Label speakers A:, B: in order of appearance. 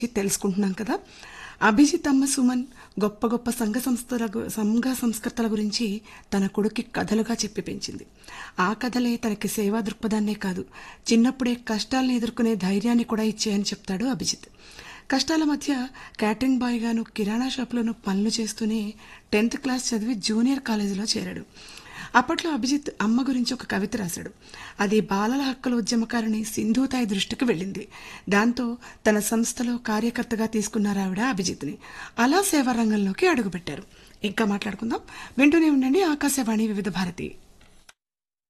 A: తెలుసుకుంటున్నాం కదా అభిజిత్ అమ్మ సుమన్ గొప్ప గొప్ప సంఘ సంస్థల గు- సంఘ సంస్కర్తల గురించి తన కొడుక్కి కథలుగా చెప్పి పెంచింది ఆ కథలే తనకి సేవా దృక్పథాన్నే కాదు చిన్నప్పుడే కష్టాలను ఎదుర్కొనే ధైర్యాన్ని కూడా ఇచ్చాయని చెప్తాడు అభిజిత్ కష్టాల మధ్య క్యాటరింగ్ బాయ్ గాను కిరాణా షాపులోను పనులు చేస్తూనే టెన్త్ క్లాస్ చదివి జూనియర్ కాలేజీలో చేరాడు అప్పట్లో అభిజిత్ అమ్మ గురించి ఒక కవిత రాశాడు అది బాలల హక్కుల ఉద్యమకారిణి సింధూతాయి దృష్టికి వెళ్ళింది దాంతో తన సంస్థలో కార్యకర్తగా తీసుకున్నారు ఆవిడ అభిజిత్ని అలా సేవా రంగంలోకి అడుగుపెట్టారు ఇంకా మాట్లాడుకుందాం వింటూనే ఉండండి ఆకాశవాణి వివిధ భారతి